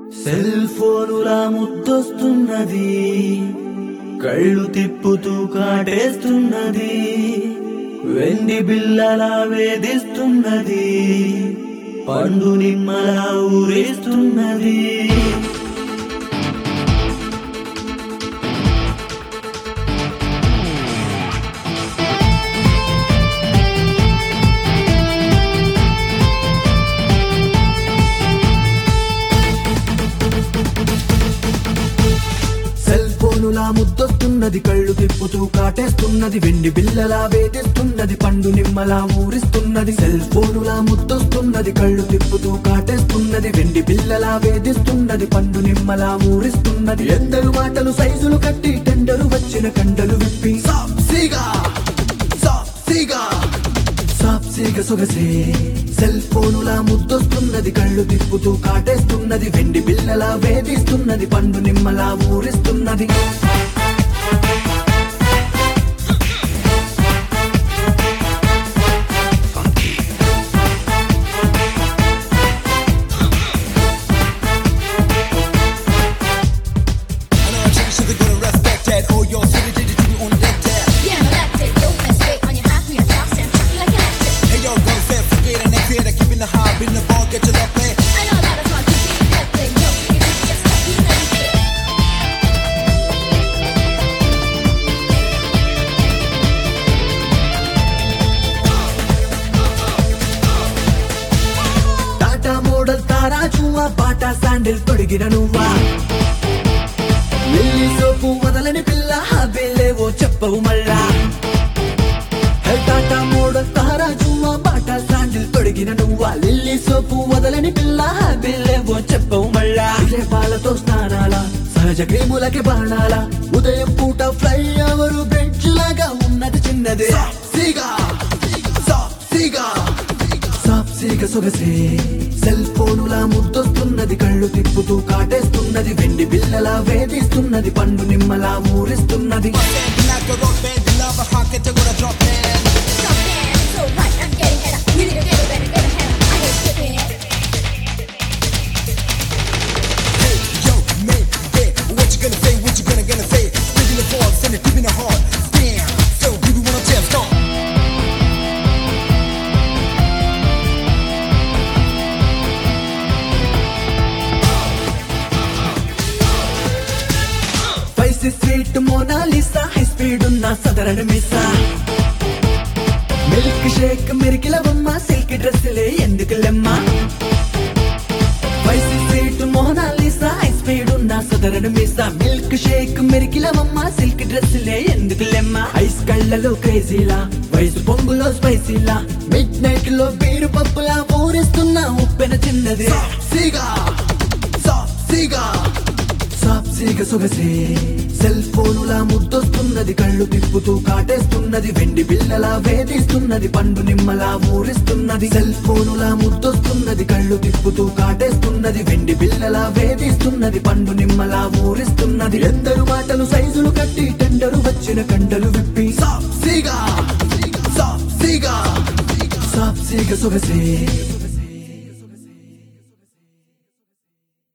Cell ఫోనులా ముద్దొస్తున్నది కళ్ళు తిప్పుతూ కాటేస్తున్నది వెండి బిల్లలా వేధిస్తున్నది పండు నిమ్మలా ఊరేస్తున్నది సెల్ ఫోనులా ముద్దొస్తున్నది కళ్ళు తిప్పుతూ కాటేస్తున్నది వెండి బిల్లలా వేధిస్తున్నది పండు నిమ్మలా ఊరిస్తున్నది సెల్ ఫోనులా ముద్దొస్తున్నది కళ్ళు తిప్పుతూ కాటేస్తున్నది వెండి బిల్లలా వేధిస్తున్నది పండు నిమ్మలా ఊరిస్తున్నది ఎందరు మాటలు సైజులు కట్టి టెండరు వచ్చిన కండలు విప్పి సాప్సీగా సాప్సీగా సాప్సీగా సొగసే సెల్ ఫోనులా ముద్దొస్తున్నది కళ్ళు తిప్పుతూ కాటేస్తున్నది వెండి బిల్లలా వేధిస్తున్నది పండు నిమ్మలా ఊరిస్తున్నది I know I think you should go to respect that. Oh, your city did it to me on that that. Yeah, no, that's it. Don't mistake on your happy and fast and chucky like electric. Hey, yo, go set, forget and next year, keeping the high, beating the ball, get to that play. I know that it's not too deep, that thing. No, you can just stop being anything. Tata model తారా చూవా Bata sandal తొడిగిన నువ్వా lily soap వదలని పిల్ల హాబీలేవో చెప్పవు మళ్ళా hey Tata model తారా చూవా బాటా శాండిల్ తొడిగిన నువ్వా లిల్లీ సోపు వదలని పిల్ల హాబీలేవో చెప్పవు మళ్ళా ఇదే పాలతో స్నానాల సహజ క్రీములకి బాణాల ఉదయం పూట ఫ్లై అవరు బ్రిడ్జ్ లాగా ఉన్నది చిన్నది సిగా సిగా సాప్సీగ సొగసే సెల్ ఫోనులా ముద్దొస్తున్నది కళ్ళు తిప్పుతూ కాటేస్తున్నది వెండి బిల్లలా వేధిస్తున్నది పండు నిమ్మలా ఊరిస్తున్నది Like a rock band, you love a hawk, get to go to drop band. Stop there, it's so right, I'm getting better. You need to get it better, get ahead. I hate skipping it. Hey, yo, man, yeah, what you gonna say, what you gonna, gonna say? Spitting the ball, send it deep in the heart. Damn, so baby, wanna jam, stop. Spicy sweet Mona Lisa high speed ఉన్న సదరణ మిస్సా milk shake మెరికిలవమ్మ silk డ్రెస్సులే ఎందుకు లెమ్మ spicy sweet Mona Lisa high speed ఉన్న సదరణ మిస్సా మిల్క్ షేక్ మెరికిలవమ్మ సిల్క్ డ్రెస్సులే ఎందుకు లెమ్మ ఐస్ కళ్ళలో క్రేజీలా వయసు పొంగులో స్పైసీలా మిడ్ నైట్ లో బీరు పప్పులా ఊరిస్తున్న ఉప్పెన చిన్నది సిగా సిగా సాప్సీగ సొగసే సెల్ ఫోనులా ముద్దొస్తున్నది కళ్ళు తిప్పుతూ కాటేస్తున్నది వెండి బిల్లలా వేధిస్తున్నది పండు నిమ్మలా ఊరిస్తున్నది సెల్ ఫోనులా ముద్దొస్తున్నది కళ్ళు తిప్పుతూ కాటేస్తున్నది వెండి బిల్లలా వేధిస్తున్నది పండు నిమ్మలా ఊరిస్తున్నది ఎందరు మాటలు సైజులు కట్టి టెండరు వచ్చిన కండలు విప్పి సాప్సీగా సాప్సీగా సాప్సీగ సొగసే